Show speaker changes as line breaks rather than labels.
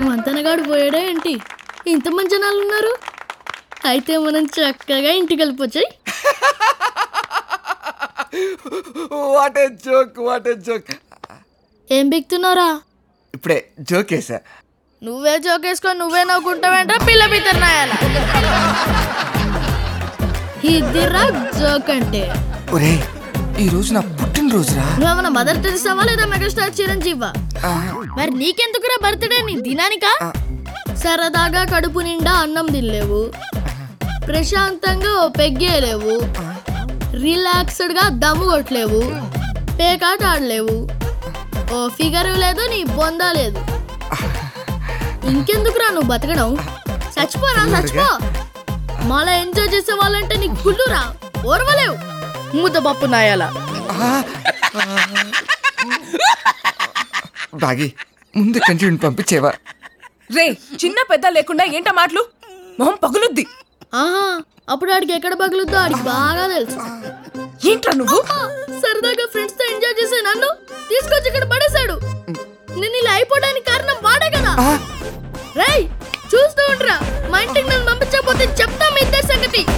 వంతనగాడు పోయాడా ఏంటి ఇంత మంచి జనాలు ఉన్నారు అయితే మనం చక్కగా ఇంటికి వెళ్ళిపోచ్చాయి
what a joke what a joke
ఏం బిక్తున్నారా
ఇప్పుడే జోక్ వేసా
నువ్వే జోకేసుకొని నువ్వే నవ్వుకుంటావేంట్రా పిల్ల పితన్నాయాల ఇదిరా జోక్ అంటే
ఒరే ఈ రోజు నా పుట్టినరోజురా
నువ్వేమన్నా మదర్ టెరిసావా లేదా మెగాస్టార్ చిరంజీవా మరి నీకెందుకురా బర్త్డే నీ దినానికా సరదాగా కడుపు నిండా అన్నం తినలేవు ప్రశాంతంగా ఓ పెగ్గేయలేవు రిలాక్స్డ్ గా దమ్ము కొట్టలేవు పేకాట ఆడలేవు ఓ ఫిగర్ లేదు నీ బొందా లేదు ఇంకెందుకురా నువ్వు బతకడం చచ్చిపోరా చచ్చిపో మళ్ళా ఎంజాయ్ చేసే వాళ్ళంటే నీకు కుళ్ళురా ఓర్వలేవు ముద్ద పప్పు నాయాల
బాగి ముందు కంటిన్యూ పంపించేవా
రే చిన్న పెద్ద లేకుండా ఏంట మాటలు మొహం పగులుద్ది
ఆహా అప్పుడు ఆడికి ఎక్కడ పగులుద్దో ఆడికి బాగా తెలుసు
ఏంట్రా నువ్వు
ఆ, సరదాగా ఫ్రెండ్స్ తో ఎంజాయ్ చేసే నన్ను తీసుకొచ్చి ఇక్కడ పడేశాడు నేను ఇలా అయిపోవడానికి కారణం వాడే కదా రేయ్ చూస్తూ ఉండరా మా ఇంటికి నన్ను పంపించకపోతే చెప్తా మీ ఇద్దరి సంగతి